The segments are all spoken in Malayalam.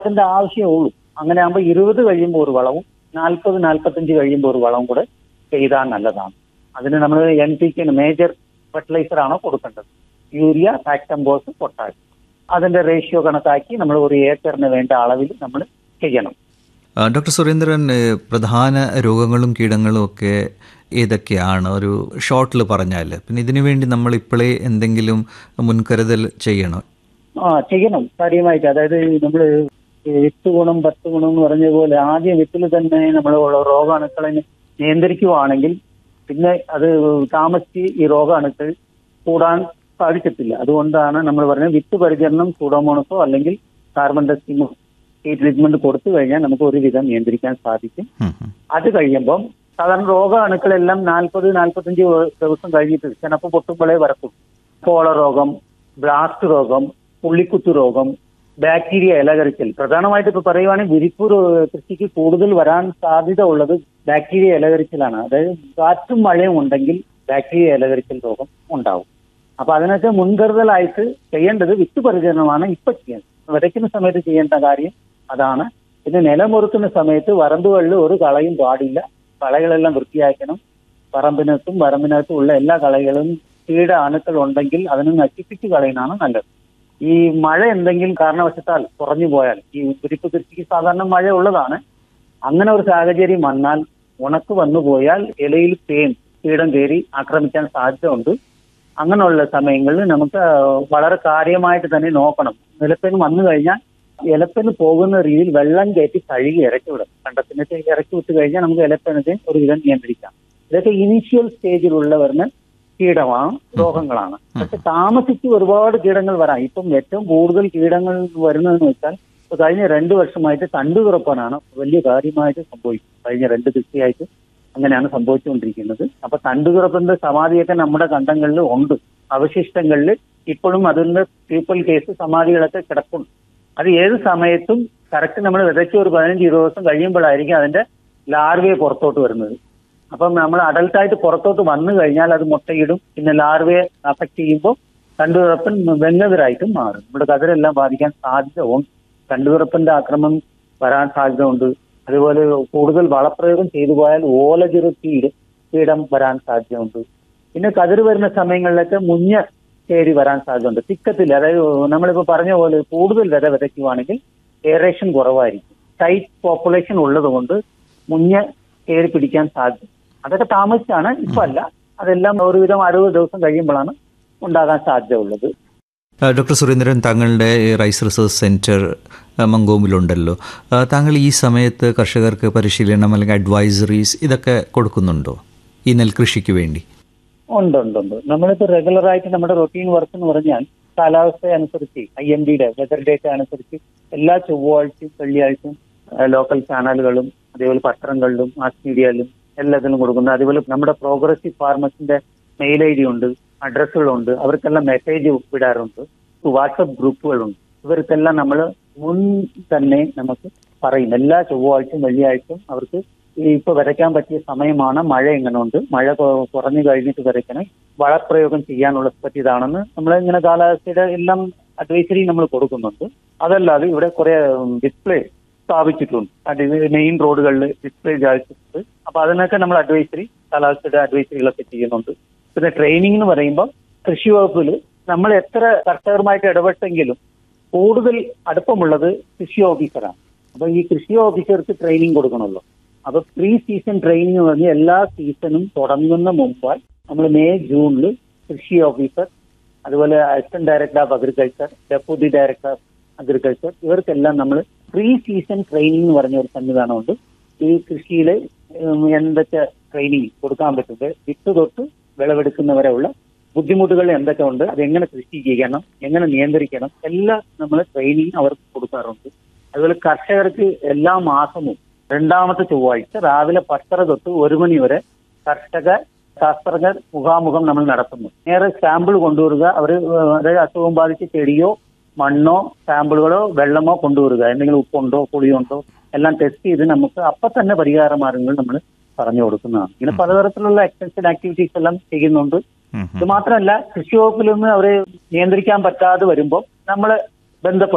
അതിന്റെ ആവശ്യമേ ഉള്ളൂ അങ്ങനെ ആകുമ്പോൾ ഇരുപത് കഴിയുമ്പോൾ ഒരു വളവും നാൽപ്പത് നാൽപ്പത്തഞ്ച് കഴിയുമ്പോൾ ഒരു വളവും കൂടെ ചെയ്താൽ നല്ലതാണ് അതിന് നമ്മൾ N P K major fertilizer ആണോ കൊടുക്കേണ്ടത് യൂറിയ ഫാക്ടംബോസ് പൊട്ടാഷ് അതിന്റെ റേഷ്യോ കണക്കാക്കി നമ്മൾ ഒരു ഏക്കറിന് വേണ്ട അളവിൽ നമ്മൾ ചെയ്യണം ആ, ഡോക്ടർ സുരേന്ദ്രൻ ഏ, പ്രധാന രോഗങ്ങളും കീടങ്ങളും ഒക്കെ ഏതൊക്കെയാണ് ഒരു ഷോർട്ടിൽ പറഞ്ഞാൽ പിന്നെ ഇതിനു വേണ്ടി നമ്മൾ ഇപ്പോഴേ എന്തെങ്കിലും മുൻകരുതൽ ചെയ്യണം ആ ചെയ്യണം കാര്യമായിട്ട് അതായത് നമ്മൾ എട്ട് ഗുണം പത്ത് ഗുണം എന്ന് പറഞ്ഞ പോലെ ആദ്യം വിത്തിൽ തന്നെ നമ്മൾ രോഗാണുക്കളെ നിയന്ത്രിക്കുവാണെങ്കിൽ പിന്നെ അത് താമസിച്ച് ഈ രോഗാണുക്കൾ കൂടാൻ സാധിക്കത്തില്ല അതുകൊണ്ടാണ് നമ്മൾ പറയുന്നത് വിത്ത് പരിചരണം സൂഡോമോണസോ അല്ലെങ്കിൽ കാർബൺ ഡസ്റ്റിങ്ങോ ഈ ട്രീറ്റ്മെന്റ് കൊടുത്തു കഴിഞ്ഞാൽ നമുക്ക് ഒരുവിധം നിയന്ത്രിക്കാൻ സാധിക്കും ഉം, ഉം. അത് കഴിയുമ്പം സാധാരണ രോഗാണുക്കളെല്ലാം നാൽപ്പത് നാൽപ്പത്തഞ്ച് ദിവസം കഴിഞ്ഞിട്ട് ചിലപ്പോൾ പൊട്ടുമ്പോഴേ വരത്തും കോള രോഗം ബ്ലാസ്റ്റ് രോഗം പുള്ളിക്കുത്തു രോഗം ബാക്ടീരിയ ഇലകരിക്കൽ പ്രധാനമായിട്ട് ഇപ്പൊ പറയുവാണെങ്കിൽ വിരിപ്പ് രോ- കൃഷിക്ക് കൂടുതൽ വരാൻ സാധ്യത ഉള്ളത് ബാക്ടീരിയ ഇലകരിക്കലാണ് അതായത് കാറ്റും മഴയും ഉണ്ടെങ്കിൽ ബാക്ടീരിയ ഇലകരിക്കൽ രോഗം ഉണ്ടാവും അപ്പൊ അതിനൊക്കെ മുൻകരുതലായിട്ട് ചെയ്യേണ്ടത് വിത്ത് പരിചരണമാണ് ഇപ്പൊ ചെയ്യുന്നത് വിതയ്ക്കുന്ന സമയത്ത് ചെയ്യേണ്ട കാര്യം അതാണ് പിന്നെ നിലമൊരുക്കുന്ന സമയത്ത് വരമ്പുകളിൽ ഒരു കളയും പാടില്ല കളകളെല്ലാം വൃത്തിയാക്കണം പറമ്പിനകത്തും വരമ്പിനകത്തും ഉള്ള എല്ലാ കളകളും കീട അണുക്കൾ ഉണ്ടെങ്കിൽ അതിനെ നശിപ്പിച്ച് കളയുന്നതാണ് നല്ലത് ഈ മഴ എന്തെങ്കിലും കാരണവശത്താൽ കുറഞ്ഞു പോയാൽ ഈ കുരിപ്പ് കൃഷിക്ക് സാധാരണ മഴ ഉള്ളതാണ് അങ്ങനെ ഒരു സാഹചര്യം വന്നാൽ ഉണക്ക് വന്നു പോയാൽ ഇലയിൽ തേൻ കീടം കയറി ആക്രമിക്കാൻ സാധ്യത ഉണ്ട് അങ്ങനെയുള്ള സമയങ്ങളിൽ നമുക്ക് വളരെ കാര്യമായിട്ട് തന്നെ നോക്കണം നിലപ്പേന് വന്നു കഴിഞ്ഞാൽ ഇലപ്പന് പോകുന്ന രീതിയിൽ വെള്ളം കയറ്റി കഴുകി ഇറക്കി വിടും കണ്ടത്തിനൊക്കെ ഇറക്കി വിട്ട് കഴിഞ്ഞാൽ നമുക്ക് ഇലപ്പനത്തെ ഒരുവിധം നിയന്ത്രിക്കാം ഇതൊക്കെ ഇനീഷ്യൽ സ്റ്റേജിലുള്ള വരുന്ന കീടമാണ് രോഗങ്ങളാണ് പക്ഷെ താമസിച്ച് ഒരുപാട് കീടങ്ങൾ വരാം ഇപ്പം ഏറ്റവും കൂടുതൽ കീടങ്ങൾ വരുന്നതെന്ന് വെച്ചാൽ ഇപ്പൊ കഴിഞ്ഞ രണ്ടു വർഷമായിട്ട് തണ്ടുതുറപ്പാനാണ് വലിയ കാര്യമായിട്ട് സംഭവിക്കും കഴിഞ്ഞ രണ്ട് ദിവസമായിട്ട് അങ്ങനെയാണ് സംഭവിച്ചുകൊണ്ടിരിക്കുന്നത് അപ്പൊ തണ്ടുതുറപ്പിന്റെ സമാധിയൊക്കെ നമ്മുടെ കണ്ടങ്ങളിൽ ഉണ്ട് അവശിഷ്ടങ്ങളിൽ ഇപ്പോഴും അതിന്റെ പീപ്പിൾ കേസ് സമാധികളൊക്കെ കിടപ്പുണ്ട് അത് ഏത് സമയത്തും കറക്റ്റ് നമ്മൾ വിതച്ച ഒരു പതിനഞ്ച് ഇരുപത് ദിവസം കഴിയുമ്പോഴായിരിക്കും അതിന്റെ ലാർവയെ പുറത്തോട്ട് വരുന്നത് അപ്പം നമ്മൾ അഡൽട്ടായിട്ട് പുറത്തോട്ട് വന്നു കഴിഞ്ഞാൽ അത് മുട്ടയിടും പിന്നെ ലാർവയെ അഫക്ട് ചെയ്യുമ്പോൾ കണ്ടുതുറപ്പൻ വെങ്ങതിരായിട്ടും മാറും നമ്മുടെ കതിരെല്ലാം ബാധിക്കാൻ സാധ്യത ഉണ്ട് കണ്ടുതുറപ്പന്റെ ആക്രമണം വരാൻ സാധ്യത ഉണ്ട് അതുപോലെ കൂടുതൽ വളപ്രയോഗം ചെയ്തു പോയാൽ ഓലചിറുക്കീട് കീടം വരാൻ സാധ്യതയുണ്ട് പിന്നെ കതിർ വരുന്ന സമയങ്ങളിലൊക്കെ മുഞ്ഞ കയറി വരാൻ സാധ്യതയുണ്ട് തിക്കത്തില്ല അതായത് നമ്മളിപ്പോ പറഞ്ഞ പോലെ കൂടുതൽ വിത വിതയ്ക്കുവാണെങ്കിൽ എയറേഷൻ കുറവായിരിക്കും ടൈറ്റ് പോപ്പുലേഷൻ ഉള്ളത് കൊണ്ട് മുഞ്ഞ കയറി പിടിക്കാൻ സാധ്യത അതൊക്കെ താമസിച്ചാണ് ഇപ്പൊ അല്ല അതെല്ലാം ഒരുവിധം അറുപത് ദിവസം കഴിയുമ്പോഴാണ് ഉണ്ടാകാൻ സാധ്യത ഉള്ളത് ആ, ഡോക്ടർ സുരേന്ദ്രൻ താങ്കളുടെ ഈ റൈസ് റിസർച്ച് സെൻറ്റർ ആ, മങ്കോമിലുണ്ടല്ലോ ആ, താങ്കൾ ഈ സമയത്ത് കർഷകർക്ക് പരിശീലനം അല്ലെങ്കിൽ അഡ്വൈസറീസ് ഇതൊക്കെ കൊടുക്കുന്നുണ്ടോ ഈ നെൽകൃഷിക്ക് വേണ്ടി ഉണ്ട് ഉണ്ട് ഉണ്ട് നമ്മളിപ്പോ റെഗുലർ ആയിട്ട് നമ്മുടെ റൊട്ടീൻ വർക്ക് എന്ന് പറഞ്ഞാൽ കാലാവസ്ഥ അനുസരിച്ച് ഐ എം ഡിയുടെ വെതർ ഡേറ്റ അനുസരിച്ച് എല്ലാ ചൊവ്വാഴ്ചയും വെള്ളിയാഴ്ചയും ലോക്കൽ ചാനലുകളും അതേപോലെ പത്രങ്ങളിലും മാസ് മീഡിയയിലും എല്ലാത്തിലും കൊടുക്കുന്നു അതുപോലെ നമ്മുടെ പ്രോഗ്രസീവ് ഫാർമസിന്റെ മെയിൽ ഐ ഡി ഉണ്ട് അഡ്രസ്സുകളുണ്ട് അവർക്കെല്ലാം മെസ്സേജ് വിടാറുണ്ട് വാട്സപ്പ് ഗ്രൂപ്പുകളുണ്ട് ഇവർക്കെല്ലാം നമ്മൾ മുൻ തന്നെ നമുക്ക് പറയും എല്ലാ ചൊവ്വാഴ്ചയും വെള്ളിയാഴ്ചയും അവർക്ക് ഈ ഇപ്പൊ വിതയ്ക്കാൻ പറ്റിയ സമയമാണ് മഴ എങ്ങനെയുണ്ട് മഴ കൊ- കുറഞ്ഞു കഴിഞ്ഞിട്ട് വിതയ്ക്കണം വളപ്രയോഗം ചെയ്യാനുള്ള പറ്റിയതാണെന്ന് നമ്മൾ ഇങ്ങനെ കാലാവസ്ഥയുടെ എല്ലാം അഡ്വൈസറി നമ്മൾ കൊടുക്കുന്നുണ്ട് അതല്ലാതെ ഇവിടെ കുറെ ഡിസ്പ്ലേ സ്ഥാപിച്ചിട്ടുണ്ട് അത് മെയിൻ റോഡുകളിൽ ഡിസ്പ്ലേ ചാലിച്ചിട്ടുണ്ട് അപ്പൊ അതിനൊക്കെ നമ്മൾ അഡ്വൈസറി കാലാവസ്ഥയുടെ അഡ്വൈസറികളൊക്കെ ചെയ്യുന്നുണ്ട് പിന്നെ ട്രെയിനിങ് എന്ന് പറയുമ്പോൾ കൃഷി വകുപ്പിൽ നമ്മൾ എത്ര കർഷകരുമായിട്ട് ഇടപെട്ടെങ്കിലും കൂടുതൽ അടുപ്പമുള്ളത് കൃഷി ഓഫീസറാണ് അപ്പൊ ഈ കൃഷി ഓഫീസർക്ക് ട്രെയിനിങ് കൊടുക്കണമല്ലോ അപ്പൊ പ്രീ സീസൺ ട്രെയിനിങ് എന്ന് പറഞ്ഞാൽ എല്ലാ സീസണും തുടങ്ങുന്ന മുമ്പാൽ നമ്മൾ മെയ് ജൂണിൽ കൃഷി ഓഫീസർ അതുപോലെ assistant director of agriculture deputy director of agriculture ഇവർക്കെല്ലാം നമ്മൾ പ്രീ സീസൺ ട്രെയിനിങ് എന്ന് പറഞ്ഞ ഒരു സംവിധാനമുണ്ട് ഈ കൃഷിയിലെ ഉം, എന്തൊക്കെ ട്രെയിനിങ് കൊടുക്കാൻ പറ്റുന്നത് വിത്ത് തൊട്ട് വിളവെടുക്കുന്നവരെ ഉള്ള ബുദ്ധിമുട്ടുകൾ എന്തൊക്കെ ഉണ്ട് അതെങ്ങനെ കൃഷി ചെയ്യണം എങ്ങനെ നിയന്ത്രിക്കണം എല്ലാം നമ്മൾ ട്രെയിനിങ് അവർക്ക് കൊടുക്കാറുണ്ട് അതുപോലെ കർഷകർക്ക് എല്ലാ മാസവും രണ്ടാമത്തെ ചൊവ്വാഴ്ച രാവിലെ പത്തര തൊട്ട് ഒരു മണി വരെ കർഷക ശാസ്ത്രജ്ഞർ മുഖാമുഖം നമ്മൾ നടത്തുന്നു നേരെ സാമ്പിൾ കൊണ്ടുവരിക അവർ അതായത് അസുഖം ബാധിച്ച ചെടിയോ മണ്ണോ സാമ്പിളുകളോ വെള്ളമോ കൊണ്ടുവരിക എന്തെങ്കിലും ഉപ്പുണ്ടോ പുളിയുണ്ടോ എല്ലാം ടെസ്റ്റ് ചെയ്ത് നമുക്ക് അപ്പൊ തന്നെ പരിഹാര മാർഗങ്ങൾ നമ്മൾ പറഞ്ഞു കൊടുക്കുന്നതാണ് ഇങ്ങനെ പലതരത്തിലുള്ള എക്സ്റ്റൻഷൻ ആക്ടിവിറ്റീസ് എല്ലാം ചെയ്യുന്നുണ്ട് ഉം, ഇത് മാത്രമല്ല കൃഷി വകുപ്പിൽ നിന്ന് അവരെ നിയന്ത്രിക്കാൻ പറ്റാതെ വരുമ്പോൾ നമ്മൾ ബന്ധപ്പെടും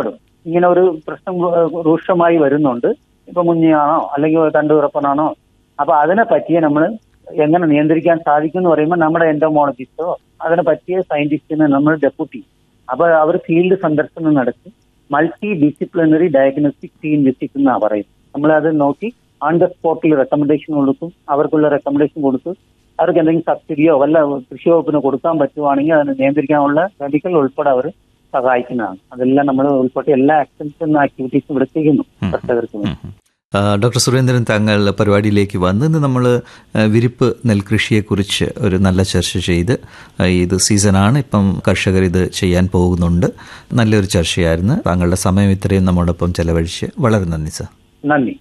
ഇങ്ങനെ ഒരു പ്രശ്നം ഏഹ്, രൂക്ഷമായി വരുന്നുണ്ട് ഇപ്പൊ മുഞ്ഞിയാണോ അല്ലെങ്കിൽ തണ്ടുറപ്പനാണോ അപ്പൊ അതിനെ പറ്റിയ നമ്മൾ എങ്ങനെ നിയന്ത്രിക്കാൻ സാധിക്കും എന്ന് പറയുമ്പോൾ നമ്മുടെ എൻഡോമോളജിസ്റ്റോ അതിനെ പറ്റിയ സയന്റിസ്റ്റിനെ നമ്മൾ ഡെപ്യൂട്ടി അപ്പൊ അവർ ഫീൽഡ് സന്ദർശനം നടത്തി multi disciplinary diagnostic team visit എന്നാ പറയും നമ്മൾ അത് നോക്കി ഓൺ ദ സ്പോട്ടിൽ റെക്കമെൻഡേഷൻ കൊടുക്കും അവർക്കുള്ള റെക്കമെൻഡേഷൻ കൊടുത്ത് അവർക്ക് എന്തെങ്കിലും സബ്സിഡിയോ വല്ല കൃഷി വകുപ്പിന് കൊടുക്കാൻ പറ്റുവാണെങ്കിൽ അതിനെ നിയന്ത്രിക്കാനുള്ള മെഡിക്കൽ ഉൾപ്പെടെ അവർ സഹായിക്കുന്നതാണ് അതെല്ലാം നമ്മൾ ഉൾപ്പെടെ എല്ലാ ആക്ടിവിറ്റീസും ആക്ടിവിറ്റീസും ഇവിടെ ചെയ്യുന്നു കർഷകർക്ക് വേണ്ടി ആ, ഡോക്ടർ സുരേന്ദ്രൻ താങ്കൾ പരിപാടിയിലേക്ക് വന്ന് ഇന്ന് നമ്മൾ വിരിപ്പ് നെൽകൃഷിയെക്കുറിച്ച് ഒരു നല്ല ചർച്ച ചെയ്ത് ആ, ഇത് സീസണാണ് ഇപ്പം കർഷകർ ഇത് ചെയ്യാൻ പോകുന്നുണ്ട് നല്ലൊരു ചർച്ചയായിരുന്നു താങ്കളുടെ സമയം ഇത്രയും നമ്മോടൊപ്പം ചെലവഴിച്ച് വളരെ നന്ദി സർ നന്ദി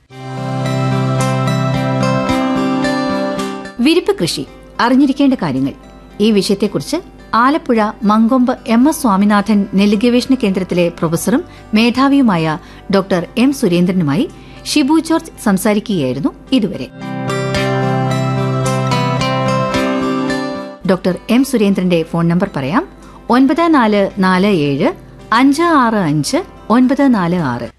വിരിപ്പ് കൃഷി അറിഞ്ഞിരിക്കേണ്ട കാര്യങ്ങൾ ഈ വിഷയത്തെക്കുറിച്ച് ആലപ്പുഴ മങ്കൊമ്പ് എം എസ് സ്വാമിനാഥൻ നെല്ല് ഗവേഷണ കേന്ദ്രത്തിലെ പ്രൊഫസറും മേധാവിയുമായ ഡോക്ടർ എം സുരേന്ദ്രനുമായി ഷിബു ജോർജ് സംസാരിക്കുകയായിരുന്നു ഇതുവരെ ഡോക്ടർ എം സുരേന്ദ്രന്റെ ഫോൺ നമ്പർ പറയാം ഒൻപത് നാല് നാല് ഏഴ് അഞ്ച് ആറ് അഞ്ച് ഒൻപത് നാല് ആറ്